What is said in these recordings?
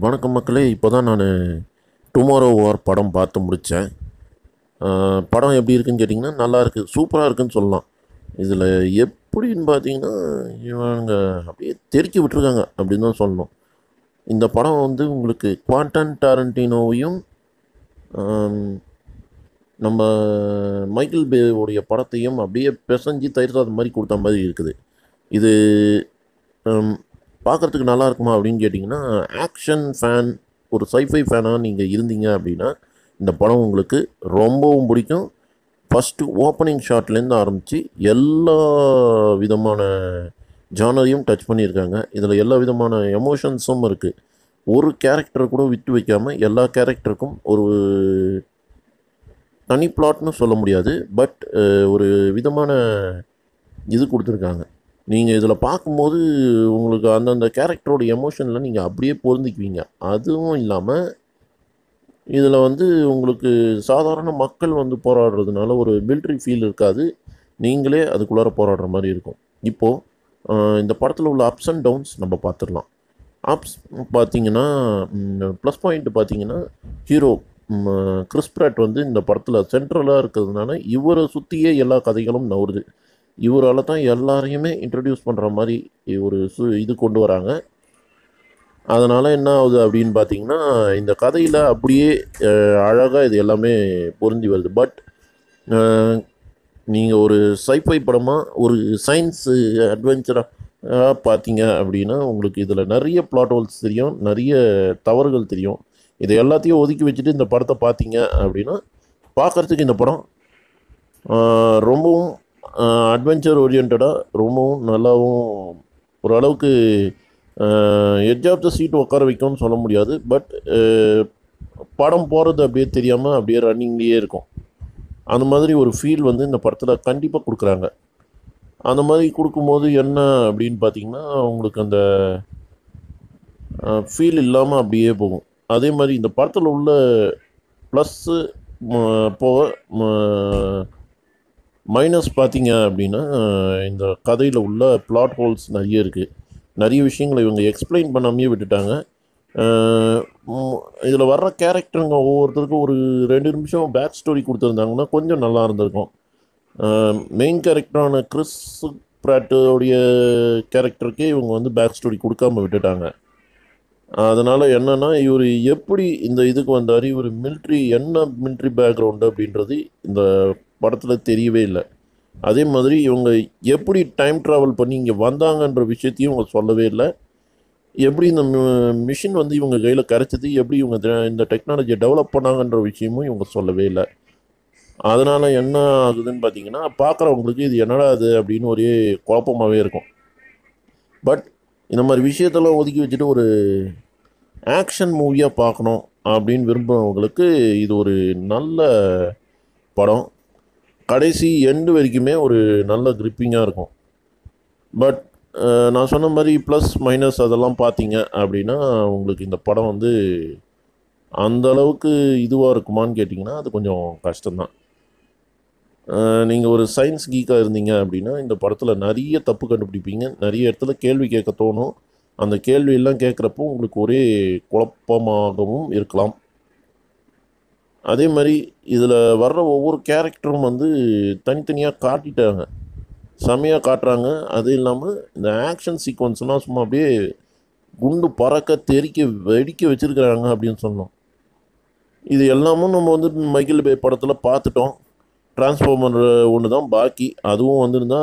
வணக்கம் மக்களே இப்போ தான் நான் டுமாரோ வார் படம் பார்த்து முடித்தேன் படம் எப்படி இருக்குன்னு கேட்டிங்கன்னா நல்லா இருக்குது சூப்பராக இருக்குன்னு சொல்லலாம் இதில் எப்படின்னு பார்த்தீங்கன்னா இவங்க அப்படியே தெறிக்கி விட்டுருக்காங்க அப்படின்னு தான் சொல்லணும் இந்த படம் வந்து உங்களுக்கு குவாண்டன் டாரண்டினோவையும் ஆம், நம்ம மைக்கேல் பேவுடைய படத்தையும் அப்படியே பிசைஞ்சு தயிர் சாதம் மாதிரி கொடுத்த மாதிரி இருக்குது இது பார்க்குறதுக்கு நல்லா இருக்குமா அப்படின்னு கேட்டிங்கன்னா ஆக்ஷன் ஃபேன் ஒரு சைஃபை ஃபேனாக நீங்கள் இருந்தீங்க அப்படின்னா இந்த படம் உங்களுக்கு ரொம்பவும் பிடிக்கும் ஃபஸ்ட்டு ஓப்பனிங் ஷாட்லேருந்து ஆரம்பித்து எல்லா விதமான ஜானரையும் டச் பண்ணியிருக்காங்க இதில் எல்லா விதமான எமோஷன்ஸும் இருக்குது ஒரு கேரக்டரை கூட விட்டு வைக்காமல் எல்லா கேரக்டருக்கும் ஒரு தனி பிளாட்னு சொல்ல முடியாது பட் ஒரு விதமான இது கொடுத்துருக்காங்க நீங்கள் இதில் பார்க்கும்போது உங்களுக்கு அந்தந்த கேரக்டரோட எமோஷனில் நீங்கள் அப்படியே பொருந்திக்குவீங்க அதுவும் இல்லாமல் இதில் வந்து உங்களுக்கு சாதாரண மக்கள் வந்து போராடுறதுனால ஒரு மிலிட்ரி ஃபீல் இருக்காது நீங்களே அதுக்குள்ளார போராடுற மாதிரி இருக்கும் இப்போது இந்த படத்தில் உள்ள அப்ஸ் அண்ட் டவுன்ஸ் நம்ம பார்த்துடலாம் அப்ஸ் பார்த்தீங்கன்னா ப்ளஸ் பாயிண்ட் பார்த்தீங்கன்னா ஹீரோ கிறிஸ் பிராட் வந்து இந்த படத்தில் சென்ட்ரலாக இருக்கிறதுனால இவரை சுற்றியே எல்லா கதைகளும் நவுறுது இவரால் தான் எல்லாரையுமே இன்ட்ரடியூஸ் பண்ணுற மாதிரி ஒரு சு இது கொண்டு வராங்க அதனால் என்ன ஆகுது அப்படின்னு பார்த்தீங்கன்னா இந்த கதையில் அப்படியே அழகாக இது எல்லாமே பொருந்தி வருது பட் நீங்கள் ஒரு சைஃபை படமாக ஒரு சயின்ஸ் அட்வென்ச்சராக பார்த்தீங்க அப்படின்னா உங்களுக்கு இதில் நிறைய பிளாட் ஹோல்ஸ் தெரியும் நிறைய தவறுகள் தெரியும் இதை எல்லாத்தையும் ஒதுக்கி வச்சுட்டு இந்த படத்தை பார்த்தீங்க அப்படின்னா பார்க்குறதுக்கு இந்த படம் ஆஹ், ரொம்பவும் அட்வென்ச்சர் ஓரியன்டாக ரொம்பவும் நல்லாவும் ஓரளவுக்கு எட்ஜ் ஆஃப் த சீட் உட்கார வைக்கும்னு சொல்ல முடியாது பட் படம் போகிறது அப்படியே தெரியாமல் அப்படியே ரன்னிங்லேயே இருக்கும் அந்த மாதிரி ஒரு ஃபீல் வந்து இந்த படத்தில் கண்டிப்பாக கொடுக்குறாங்க அந்த மாதிரி கொடுக்கும்போது என்ன அப்படின்னு பார்த்தீங்கன்னா உங்களுக்கு அந்த ஃபீல் இல்லாமல் அப்படியே போகும் அதே மாதிரி இந்த படத்தில் உள்ள ப்ளஸ்ஸு போக மைனஸ் பார்த்தீங்க அப்படின்னா இந்த கதையில் உள்ள பிளாட் ஹோல்ஸ் நிறைய இருக்குது நிறைய விஷயங்களை இவங்க எக்ஸ்பிளைன் பண்ணாமையே விட்டுட்டாங்க இதில் வர்ற கேரக்டருங்க ஒவ்வொருத்தருக்கும் ஒரு ரெண்டு நிமிஷம் பேக் ஸ்டோரி கொடுத்துருந்தாங்கன்னா கொஞ்சம் நல்லா இருந்திருக்கும் மெயின் கேரக்டரான கிறிஸ் பிராட்டோடைய கேரக்டருக்கே இவங்க வந்து பேக் ஸ்டோரி கொடுக்காம விட்டுட்டாங்க அதனால் என்னன்னா இவர் எப்படி இந்த இதுக்கு வந்தார் இவர் மிலிட்ரி என்ன மிலிட்ரி பேக்ரவுண்டு அப்படின்றது இந்த படத்தில் தெரியவே இல்லை அதே மாதிரி இவங்க எப்படி டைம் ட்ராவல் பண்ணி இங்கே வந்தாங்கன்ற விஷயத்தையும் இவங்க சொல்லவே இல்லை எப்படி இந்த மிஷின் வந்து இவங்க கையில் கிடைச்சது எப்படி இவங்க த- இந்த டெக்னாலஜியை டெவலப் பண்ணாங்கன்ற விஷயமும் இவங்க சொல்லவே இல்லை அதனால் என்ன ஆகுதுன்னு பார்த்தீங்கன்னா பார்க்குறவங்களுக்கு இது என்னடா அது அப்படின்னு ஒரே குழப்பமாகவே இருக்கும் பட் இந்த மாதிரி விஷயத்தெல்லாம் ஒதுக்கி வச்சுட்டு ஒரு ஆக்ஷன் மூவியாக பார்க்கணும் அப்படின்னு விரும்புகிறவங்களுக்கு இது ஒரு நல்ல படம் கடைசி எண்டு வரைக்குமே ஒரு நல்ல கிரிப்பிங்காக இருக்கும் பட் நான் சொன்ன மாதிரி ப்ளஸ் மைனஸ் அதெல்லாம் பார்த்தீங்க அப்படின்னா உங்களுக்கு இந்த படம் வந்து அந்த அளவுக்கு இதுவாக இருக்குமான்னு கேட்டிங்கன்னா அது கொஞ்சம் கஷ்டம்தான் நீங்கள் ஒரு சயின்ஸ் கீக்காக இருந்தீங்க அப்படின்னா இந்த படத்தில் நிறைய தப்பு கண்டுபிடிப்பீங்க நிறைய இடத்துல கேள்வி கேட்க தோணும் அந்த கேள்வியெல்லாம் கேட்குறப்போ உங்களுக்கு ஒரே குழப்பமாகவும் இருக்கலாம் அதே மாதிரி இதில் வர்ற ஒவ்வொரு கேரக்டரும் வந்து தனித்தனியாக காட்டிட்டாங்க செமையாக காட்டுறாங்க அது இல்லாமல் இந்த ஆக்ஷன் சீக்வன்ஸ்லாம் சும்மா அப்படியே குண்டு பறக்க தெறிக்க வெடிக்க வச்சுருக்கிறாங்க அப்படின்னு சொன்னோம் இது எல்லாமும் நம்ம வந்து மைக்கேல் பே படத்தில் பார்த்துட்டோம் டிரான்ஸ்ஃபார்மர் ஒன்று தான் பாக்கி அதுவும் வந்திருந்தா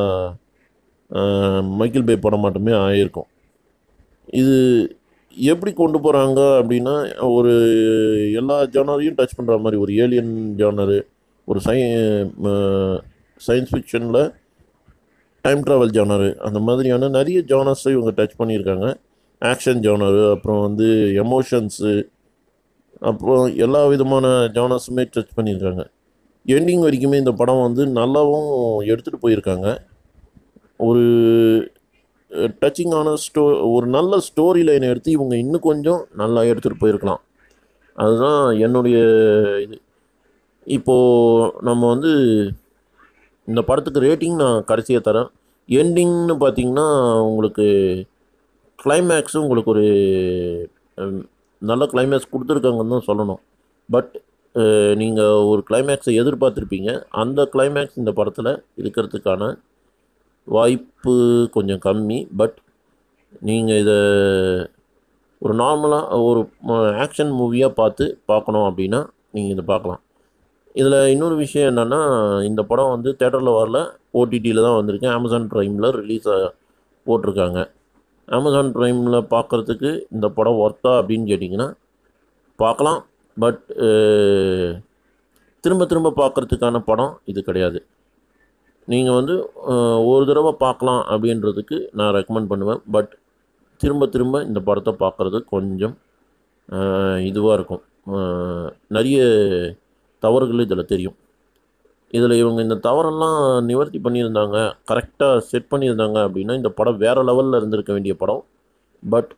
அஹ், மைக்கேல் பே படம் மட்டுமே ஆயிருக்கும் இது எப்படி கொண்டு போகிறாங்க அப்படின்னா ஒரு எல்லா ஜானரையும் டச் பண்ணுற மாதிரி ஒரு ஏலியன் ஜானரு ஒரு சை சயின்ஸ் ஃபிக்ஷனில் டைம் ட்ராவல் ஜானரு அந்த மாதிரியான நிறைய ஜானர்ஸை இவங்க டச் பண்ணியிருக்காங்க ஆக்ஷன் ஜானரு அப்புறம் வந்து எமோஷன்ஸு அப்புறம் எல்லா விதமான ஜானர்ஸுமே டச் பண்ணியிருக்காங்க எண்டிங் வரைக்குமே இந்த படம் வந்து நல்லாவும் எடுத்துகிட்டு போயிருக்காங்க ஒரு டச்சிங்கான ஸ்டோ ஒரு நல்ல ஸ்டோரி லைனை எடுத்து இவங்க இன்னும் கொஞ்சம் நல்லா எடுத்துகிட்டு போயிருக்கலாம் அதுதான் என்னுடைய இது இப்போது நம்ம வந்து இந்த படத்துக்கு ரேட்டிங் நான் கடைசியாக தரேன் எண்டிங்னு பார்த்தீங்கன்னா உங்களுக்கு கிளைமேக்ஸும் உங்களுக்கு ஒரு அஹ், நல்ல கிளைமேக்ஸ் கொடுத்துருக்காங்கன்னு தான் சொல்லணும் பட் நீங்கள் ஒரு கிளைமேக்ஸை எதிர்பார்த்துருப்பீங்க அந்த கிளைமேக்ஸ் இந்த படத்தில் இருக்கிறதுக்கான வாய்ப்பு கொஞ்சம் கம்மி பட் நீங்கள் இதை ஒரு நார்மலாக ஒரு ஆக்ஷன் மூவியாக பார்த்து பார்க்கணும் அப்படின்னா நீங்கள் இதை பார்க்கலாம் இதில் இன்னொரு விஷயம் என்னென்னா இந்த படம் வந்து தேட்டரில் வரல ஓடிடியில் தான் வந்திருக்கு அமேசான் ப்ரைமில் ரிலீஸ் போட்டிருக்காங்க அமேசான் ப்ரைமில் பார்க்குறதுக்கு இந்த படம் ஒர்த்தா அப்படின்னு கேட்டிங்கன்னா பார்க்கலாம் பட் திரும்ப திரும்ப பார்க்குறதுக்கான படம் இது கிடையாது நீங்கள் வந்து அஹ், ஒரு தடவை பார்க்கலாம் அப்படின்றதுக்கு நான் ரெக்கமெண்ட் பண்ணுவேன் பட் திரும்ப திரும்ப இந்த படத்தை பார்க்குறது கொஞ்சம் இதுவாக இருக்கும் அஹ், நிறைய தவறுகள் இதில் தெரியும் இதில் இவங்க இந்த தவறெல்லாம் நிவர்த்தி பண்ணியிருந்தாங்க கரெக்டாக செட் பண்ணியிருந்தாங்க அப்படின்னா இந்த படம் வேறு லெவலில் இருந்திருக்க வேண்டிய படம் பட்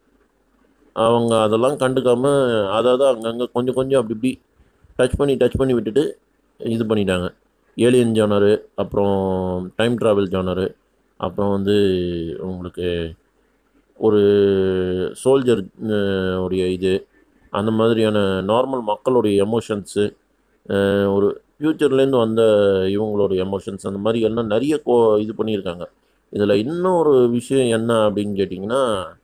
அவங்க அதெல்லாம் கண்டுக்காமல் அதாவது அங்கங்கே கொஞ்சம் கொஞ்சம் அப்படி இப்படி டச் பண்ணி டச் பண்ணி விட்டுட்டு இது பண்ணிட்டாங்க ஏலியன் ஜானரு அப்புறம் டைம் ட்ராவல் ஜானரு அப்புறம் வந்து உங்களுக்கு ஒரு சோல்ஜர் உடைய இது அந்த மாதிரியான நார்மல் மக்களுடைய எமோஷன்ஸு ஒரு ஃப்யூச்சர்லேருந்து வந்த இவங்களோட எமோஷன்ஸ் அந்த மாதிரி எல்லாம் நிறைய கோ இது பண்ணியிருக்காங்க இதில் இன்னொரு விஷயம் என்ன அப்படின்னு கேட்டிங்கன்னா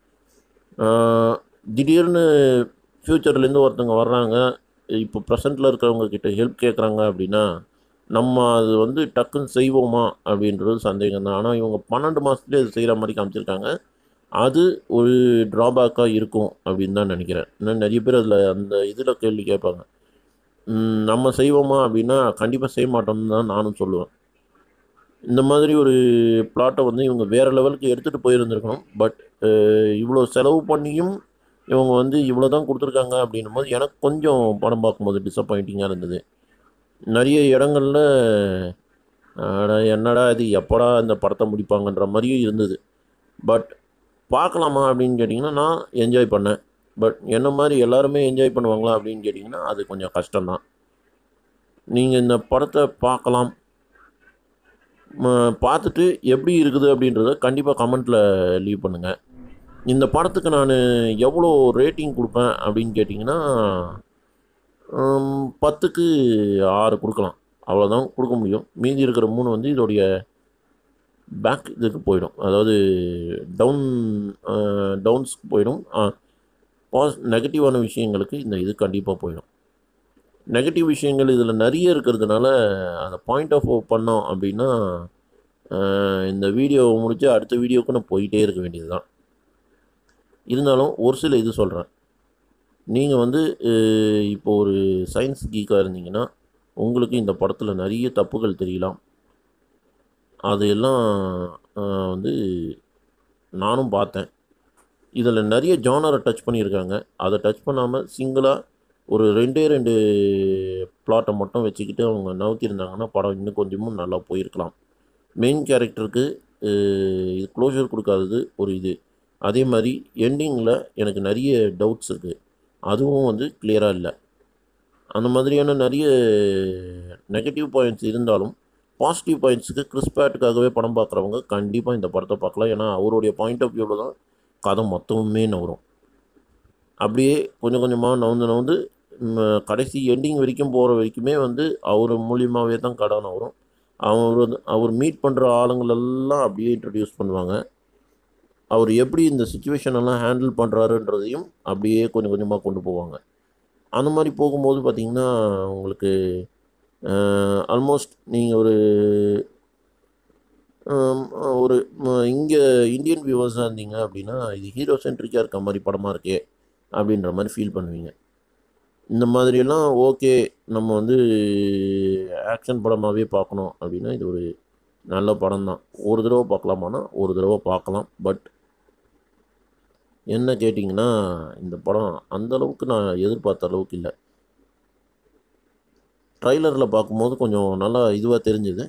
ஆஹ், திடீர்னு ஃப்யூச்சர்லேருந்து ஒருத்தவங்க வர்றாங்க இப்போ ப்ரெசண்ட்டில் இருக்கிறவங்க கிட்ட ஹெல்ப் கேட்குறாங்க அப்படின்னா நம்ம அது வந்து டக்குன்னு செய்வோமா அப்படின்றது சந்தேகம் தான் ஆனால் இவங்க பன்னெண்டு மாதத்துலேயே அது செய்கிற மாதிரி காமிச்சிருக்காங்க அது ஒரு ட்ராபேக்காக இருக்கும் அப்படின்னு தான் நினைக்கிறேன் இன்னும் நிறைய பேர் அதில் அந்த இதில் கேள்வி கேட்பாங்க ம், நம்ம செய்வோமா அப்படின்னா கண்டிப்பாக செய்ய மாட்டோம்னு தான் நானும் சொல்லுவேன் இந்த மாதிரி ஒரு பிளாட்டை வந்து இவங்க வேறு லெவலுக்கு எடுத்துகிட்டு போயிருந்திருக்கணும் பட் இவ்வளோ செலவு பண்ணியும் இவங்க வந்து இவ்வளோ தான் கொடுத்துருக்காங்க அப்படின்னும் போது எனக்கு கொஞ்சம் படம் பார்க்கும்போது டிசப்பாயிண்டிங்காக இருந்தது நிறைய இடங்கள்ல அட என்னடா இது எப்படா இந்த படத்தை முடிப்பாங்கன்ற மாதிரியும் இருந்தது பட் பார்க்கலாமா அப்படின்னு கேட்டிங்கன்னா நான் என்ஜாய் பண்ணேன் பட் என்ன மாதிரி எல்லாருமே என்ஜாய் பண்ணுவாங்களா அப்படின்னு கேட்டிங்கன்னா அது கொஞ்சம் கஷ்டம்தான் நீங்கள் இந்த படத்தை பார்க்கலாம் ம, பார்த்துட்டு எப்படி இருக்குது அப்படின்றத கண்டிப்பாக கமெண்ட்டில் லீவ் பண்ணுங்கள் இந்த படத்துக்கு நான் எவ்வளோ ரேட்டிங் கொடுப்பேன் அப்படின்னு கேட்டிங்கன்னா ஹம், பத்துக்கு ஆறு கொடுக்கலாம் அவ்வளோதான் கொடுக்க முடியும் மீதி இருக்கிற மூணு வந்து இதோடைய பேக் இதுக்கு போயிடும் அதாவது டவுன் டவுன்ஸ்க்கு போயிடும் பாஸ் நெகட்டிவான விஷயங்களுக்கு இந்த இது கண்டிப்பாக போயிடும் நெகட்டிவ் விஷயங்கள் இதில் நிறைய இருக்கிறதுனால அதை பாயிண்ட் ஆஃப் பண்ணோம் அப்படின்னா அஹ், இந்த வீடியோவை முடிச்சு அடுத்த வீடியோவுக்கு நான் போயிட்டே இருக்க வேண்டியது தான் இருந்தாலும் ஒரு சில இது சொல்கிறேன் நீங்கள் வந்து அஹ், இப்போ ஒரு சயின்ஸ் கீக்காக இருந்தீங்கன்னா உங்களுக்கு இந்த படத்தில் நிறைய தப்புகள் தெரியலாம் அதையெல்லாம் அஹ், வந்து நானும் பார்த்தேன் இதில் நிறைய ஜானரை டச் பண்ணியிருக்காங்க அதை டச் பண்ணாமல் சிங்கிளாக ஒரு ரெண்டே ரெண்டு பிளாட்டை மட்டும் வச்சுக்கிட்டு அவங்க நவுத்திருந்தாங்கன்னா படம் இன்னும் கொஞ்சமும் நல்லா போயிருக்கலாம் மெயின் கேரக்டருக்கு இது க்ளோஷர் கொடுக்காதது ஒரு இது அதே மாதிரி எண்டிங்கில் எனக்கு நிறைய டவுட்ஸ் இருக்குது அதுவும் வந்து கிளியராக இல்லை அந்த மாதிரியான நிறைய நெகட்டிவ் பாயிண்ட்ஸ் இருந்தாலும் பாசிட்டிவ் பாயிண்ட்ஸுக்கு கிறிஸ்பேட்டுக்காகவே படம் பார்க்குறவங்க கண்டிப்பாக இந்த படத்தை பார்க்கலாம் ஏன்னா அவருடைய பாயிண்ட் ஆஃப் வியூவில் தான் கதை மொத்தமுமே நவரும் அப்படியே கொஞ்சம் கொஞ்சமாக நவுந்து நவுந்து ம், கடைசி எண்டிங் வரைக்கும் போகிற வரைக்குமே வந்து அவர் மூலியமாகவே தான் கதை நவரும் அவர் வந்து அவர் மீட் பண்ணுற ஆளுங்களெல்லாம் அப்படியே இன்ட்ரடியூஸ் பண்ணுவாங்க அவர் எப்படி இந்த சுச்சுவேஷன் எல்லாம் ஹேண்டில் பண்ணுறாருன்றதையும் அப்படியே கொஞ்சம் கொஞ்சமாக கொண்டு போவாங்க அந்த மாதிரி போகும்போது பார்த்திங்கன்னா உங்களுக்கு ஆல்மோஸ்ட் நீங்கள் ஒரு ஆம், ஒரு இங்கே இந்தியன் வியூவர்ஸாக இருந்தீங்க அப்படின்னா இது ஹீரோ சென்ட்ரிக்காக இருக்க மாதிரி படமாக இருக்கே அப்படின்ற மாதிரி ஃபீல் பண்ணுவீங்க இந்த மாதிரியெல்லாம் ஓகே நம்ம வந்து ஆக்ஷன் படமாகவே பார்க்கணும் அப்படின்னா இது ஒரு நல்ல படம் தான் ஒரு தடவை பார்க்கலாமான்னா ஒரு தடவை பார்க்கலாம் பட் என்ன கேட்டிங்கன்னா இந்த படம் அந்த அளவுக்கு நான் எதிர்பார்த்த அளவுக்கு இல்லை ட்ரைலரில் பார்க்கும்போது கொஞ்சம் நல்லா இதுவாக தெரிஞ்சுது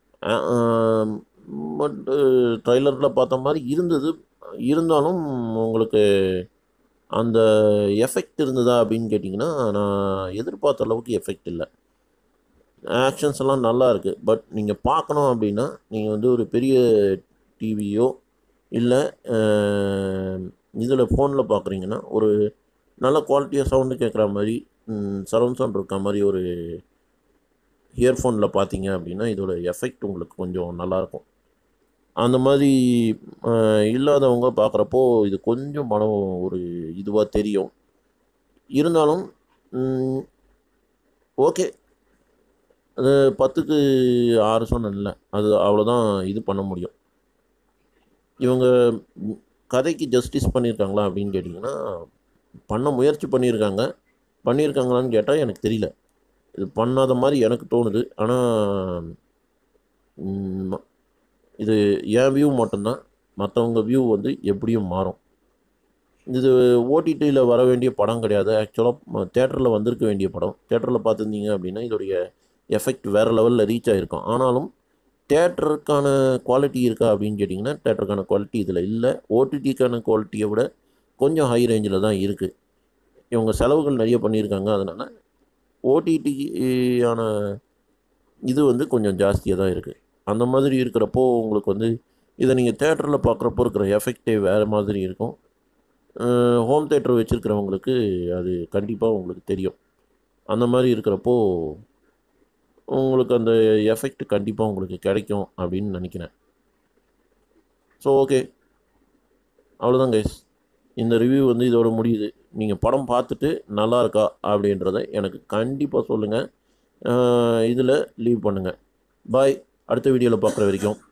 பட் ட்ரைலரில் பார்த்த மாதிரி இருந்தது இருந்தாலும் உங்களுக்கு அந்த எஃபெக்ட் இருந்ததா அப்படின்னு கேட்டிங்கன்னா நான் எதிர்பார்த்த அளவுக்கு எஃபெக்ட் இல்லை ஆக்ஷன்ஸ் எல்லாம் நல்லா இருக்குது பட் நீங்கள் பார்க்கணும் அப்படின்னா நீங்கள் வந்து ஒரு பெரிய டிவியோ இல்லை இதில் ஃபோனில் பார்க்குறீங்கன்னா ஒரு நல்ல குவாலிட்டியாக சவுண்டு கேட்குற மாதிரி சரௌண்ட் சவுண்ட் இருக்க மாதிரி ஒரு இயர்ஃபோனில் பார்த்தீங்க அப்படின்னா இதோட எஃபெக்ட் உங்களுக்கு கொஞ்சம் நல்லாயிருக்கும் அந்த மாதிரி அஹ், இல்லாதவங்க பார்க்குறப்போ இது கொஞ்சம் மனம் ஒரு இதுவாக தெரியும் இருந்தாலும் ஓகே அது பத்துக்கு ஆறு சொன்னேன்ல அது அவ்வளோதான் இது பண்ண முடியும் இவங்க ம், கதைக்கு ஜஸ்டிஸ் பண்ணியிருக்காங்களா அப்படின்னு கேட்டிங்கன்னா பண்ண முயற்சி பண்ணியிருக்காங்க பண்ணியிருக்காங்களான்னு கேட்டால் எனக்கு தெரியல இது பண்ணாத மாதிரி எனக்கு தோணுது ஆனால் இது என் வியூ மட்டும்தான் மற்றவங்க வியூ வந்து எப்படியும் மாறும் இது ஓடிடியில் வர வேண்டிய படம் கிடையாது ஆக்சுவலாக தேட்டரில் வந்திருக்க வேண்டிய படம் தேட்டரில் பார்த்துருந்தீங்க அப்படின்னா இதோடைய எஃபெக்ட் வேறு லெவலில் ரீச் ஆகிருக்கும் ஆனாலும் தேட்டருக்கான குவாலிட்டி இருக்கா அப்படின்னு கேட்டிங்கன்னா தேட்டருக்கான குவாலிட்டி இதில் இல்லை ஓடிடிக்கான குவாலிட்டியை விட கொஞ்சம் ஹை ரேஞ்சில் தான் இருக்குது இவங்க செலவுகள் நிறைய பண்ணியிருக்காங்க அதனால் ஓடிடியான இது வந்து கொஞ்சம் ஜாஸ்தியாக தான் இருக்குது அந்த மாதிரி இருக்கிறப்போ உங்களுக்கு வந்து இதை நீங்கள் தேட்டரில் பார்க்குறப்போ இருக்கிற எஃபெக்டே வேறு மாதிரி இருக்கும் ஹோம் தேட்டர் வச்சுருக்கிறவங்களுக்கு அது கண்டிப்பாக உங்களுக்கு தெரியும் அந்த மாதிரி இருக்கிறப்போ உங்களுக்கு அந்த எஃபெக்ட் கண்டிப்பாக உங்களுக்கு கிடைக்கும் அப்படின்னு நினைக்கிறேன் ஸோ ஓகே அவ்வளோதான் கைஸ் இந்த ரிவ்யூ வந்து இதோட முடியுது நீங்கள் படம் பார்த்துட்டு நல்லா இருக்கா அப்படின்றத எனக்கு கண்டிப்பாக சொல்லுங்கள் இதில் லீவ் பண்ணுங்கள் பாய் அடுத்த வீடியோவில் பார்க்குற வரைக்கும்